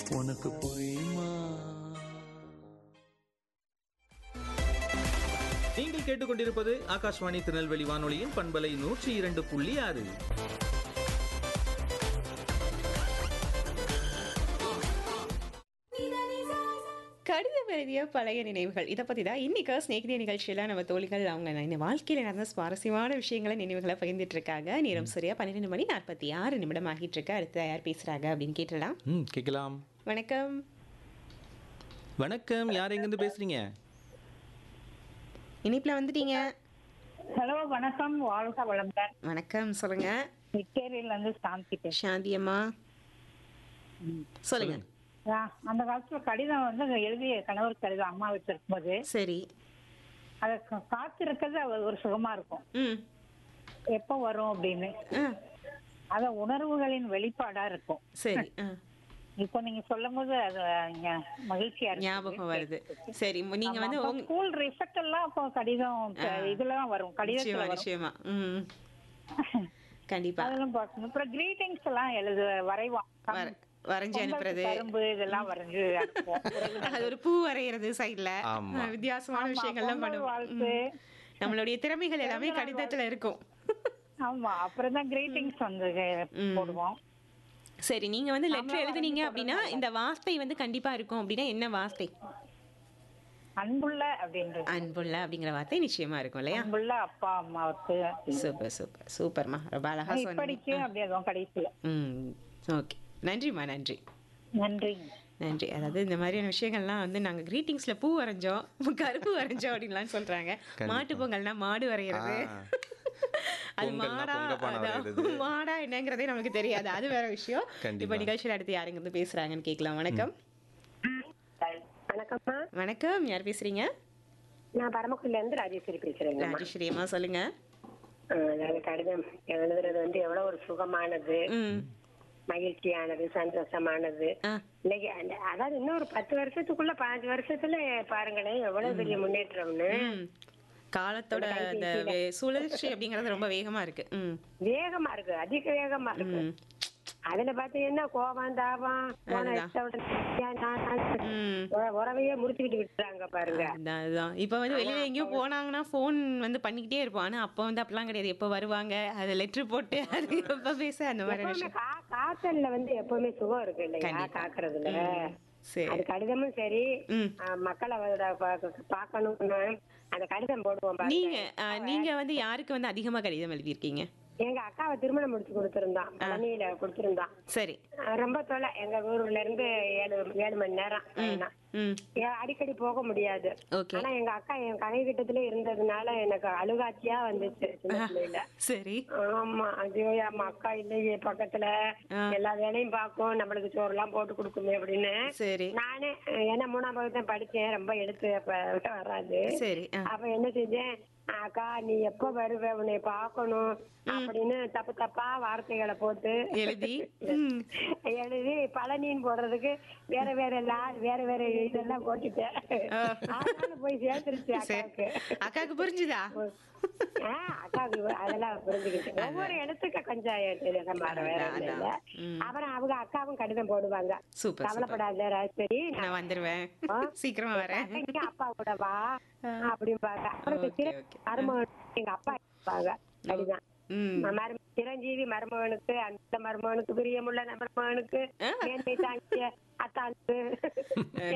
உனக்கு புரியுமா நீங்கள் கேட்டுக்கொண்டிருப்பது ஆகாஷ்வாணி திருநெல்வேலி வானொலியின் பண்பலை நூற்றி இரண்டு புள்ளி ஆறு கடிதம் எழுதிய பழைய நினைவுகள் இதை பற்றி தான் இன்னைக்கு ஸ்நேகிதிய நிகழ்ச்சியில் நம்ம தோழிகள் அவங்க இந்த வாழ்க்கையில் நடந்த சுவாரஸ்யமான விஷயங்களை நினைவுகளை பகிர்ந்துட்டு இருக்காங்க நேரம் சரியா பன்னிரெண்டு மணி நாற்பத்தி ஆறு நிமிடம் ஆகிட்டு இருக்கு அடுத்து யார் பேசுறாங்க அப்படின்னு கேட்டலாம் ம் கேட்கலாம் வணக்கம் வணக்கம் யார் எங்கேருந்து பேசுறீங்க இனிப்பில் வந்துட்டீங்க ஹலோ வணக்கம் வாழ்க வளமுடன் வணக்கம் சொல்லுங்க விக்டோரியில இருந்து சாந்தி பேசுறேன் சாந்தி அம்மா சொல்லுங்க நான் அந்த காலத்துல கடிதம் வந்து அங்க எழுதிய கணவர் கடிதம் அம்மா வீட்டுல இருக்கும்போது சரி அதை கா- காத்திருக்கிறது அது ஒரு சுகமா இருக்கும் ம் எப்போ வரும் அப்படின்னு ஆ அத உணர்வுகளின் வெளிப்பாடா இருக்கும் சரி ஆ இப்போ நீங்க சொல்லும் போது அது ஞ- மகிழ்ச்சியா இருக்கு ஞாபகம் வருது சரி நீங்க வந்து உங்க ஸ்கூல் ரிசல்ட் எல்லாம் இப்போ கடிதம் இப்ப இதுலதான் வரும் கடிதத்துல நிச்சயமா வரும் நிச்சயமா ம் கண்டிப்பா அதெல்லாம் பார்க்கணும் அப்புறம் கிரீட்டிங்ஸ் எல்லாம் எழுது வரைவான் வர- வரைஞ்சு அனுப்புறது கரும்பு இதெல்லாம் வரைஞ்சு அனுப்புவோம் அது ஒரு பூ வரைகிறது சைடுல ஆமா. வித்தியாசமான விஷயங்கள்லாம் பொங்கல் பண்ணுவோம் வாழ்த்து. ம். நம்மளுடைய திறமைகள் எல்லாமே கடிதத்துல இருக்கும் ஆமா அப்புறம் தான் கிரீட்டிங்ஸ் வந்து ம். போடுவோம் சரி நீங்க வந்து லெட்டர் எழுதுனீங்க அப்படின்னா இந்த வார்த்தை வந்து கண்டிப்பா இருக்கும் அப்படின்னா என்ன வார்த்தை அன்புள்ள அப்படின்றது அன்புள்ள அப்படிங்கிற வார்த்தை நிச்சயமா இருக்கும் இல்லையா அன்புள்ள அப்பா அம்மாவுக்கு சூப்பர் சூப்பர் சூப்பர்மா ரொம்ப அழகா சொன்னீங்க இப்படிக்கு அப்படி அதுவும் கடைசியில ம் ஓகே நன்றிம்மா நன்றி நன்றி நன்றி அதாவது இந்த மாதிரியான விஷயங்கள்லாம் வந்து நாங்க கிரீட்டிங்ஸ்ல பூ வரைஞ்சோம் கருப்பு வரைஞ்சோம் அப்படின்லாம் சொல்றாங்க மாட்டு பொங்கல்னா மாடு வரைகிறது ஆ. அது பொங்கல்னா மாடா பொங்கப்பானை அதான் வரைகிறது. மாடா என்னங்கிறதே நமக்கு தெரியாது அது வேற விஷயம் கண்டிப்பா. இப்ப நிகழ்ச்சியில் அடுத்து யாருங்க இருந்து பேசுறாங்கன்னு கேட்கலாம் வணக்கம் வணக்கம்மா வணக்கம் யார் பேசுறீங்க நான் பரமக்குடில இருந்து ராஜேஸ்வரி பேசுறேங்கம்மா ராஜேஸ்வரி அம்மா சொல்லுங்க அஹ் அதாவது கடிதம் எழுதுறது வந்து எவ்வளவு ஒரு சுகமானது ம் மகிழ்ச்சியானது சந்தோஷமானது ஆ இன்னைக்கு அந்த- அதாவது இன்னும் ஒரு பத்து வருஷத்துக்குள்ள பாஞ்சு வருஷத்துல பாருங்களேன் எவ்வளவு பெரிய முன்னேற்றம்னு ம் காலத்தோட அந்த வே- சுழற்சி அப்படிங்கறது ரொம்ப வேகமா இருக்கு ம் வேகமா இருக்கு அதிக வேகமா இருக்கு ம் அதுல பாத்தீங்கன்னா கோபம் தாபம் போன அதுதான். எடுத்த உடனே ஏன் நான் நான் ம் உற- உறவையே முடிச்சுக்கிட்டு விட்டுறாங்க பாருங்க அதான் அதுதான் இப்போ வந்து வெளியில எங்கேயோ போனாங்கன்னா ஃபோன் வந்து பண்ணிக்கிட்டே இருப்போம் ஆனா அப்போ வந்து அப்படிலாம் கிடையாது எப்போ வருவாங்க அதை லெட்டர் போட்டு அது எப்போ பேச அந்த மாதிரி எப்பவுமே விஷயம் கா- காத்தல்ல வந்து எப்பவுமே சுகம் இருக்கு இல்லையா கண்டிப்பா. காக்குறதுல சரி அது கடிதமும் சரி ம் ஆஹ் மக்களை வந்து பா- பார்க்கணும்னு அந்த கடிதம் போடுவோம் பாருங்க. நீங்க ஆ, நீங்க வந்து யாருக்கு வந்து அதிகமா கடிதம் எழுதியிருக்கீங்க எங்க அக்காவை திருமணம் முடிச்சு கொடுத்திருந்தான் பழனியில கொடுத்திருந்தான் சரி ஆஹ் ரொம்ப தொலை எங்க ஊர்ல இருந்து ஏழு ஏழு மணி நேரம் பயணம். ம் ஏன் அடிக்கடி போக முடியாது ஓகே ஆனா எங்க அக்கா என் கனை கிட்டத்துல இருந்ததுனால எனக்கு அழுகாட்சியா வந்துச்சு சின்ன பிள்ளையில சரி ஆமா ஐயோ நம்ம அக்கா இல்லையே பக்கத்துல ஆ. எல்லா வேலையும் பார்க்கும் நம்மளுக்கு சோறு எல்லாம் போட்டு கொடுக்குமே அப்படின்னு சரி நானே அஹ், ஏன்னா மூணாம் வகுப்பு தான் படிச்சேன் ரொம்ப எடுத்து அப்ப வராது சரி ஆ அப்ப என்ன செஞ்சேன் அக்கா நீ எப்ப வருவ உன்னை பார்க்கணும் அப்படின்னு தப்பு தப்பா வார்த்தைகளை போட்டு எழுதி ம் எழுதி பழனின்னு போடுறதுக்கு வேற வேற லா வேற வேற இதெல்லாம் போட்டுட்டேன் ஆ. ஆனாலும் போய் சேர்த்துருச்சு சரி அக்காவுக்கு அக்காவுக்கு புரிஞ்சுதா ஆ, அக்காவுக்கு அதெல்லாம் புரிஞ்சுக்கிட்டு ஒவ்வொரு இடத்துக்கு கொஞ்சம் இது மாற வேற அதான், ஒண்ணும் இல்ல அதான். ம். அப்புறம் அவங்க அக்காவும் கடிதம் போடுவாங்க சூப்பர் சூப்பர் கவலைப்படாத ராஜ்பரி நான் வந்துருவேன் ஆ. சீக்கிரமா வரேன் நாளைக்கு அப்பா கூட வா அப்படிம்பாங்க அப்புறம் இந்த ஓகே, சிற- ஓகே. மருமகன் எங்க அப்பா இருப்பாங்க கடிதம் ம் மரும- சிரஞ்சீவி மருமகனுக்கு அந்த மருமகனுக்கு பிரியமுள்ள மருமகனுக்கு ஆ. மேன்மை தாங்கிய அத்தானுக்கு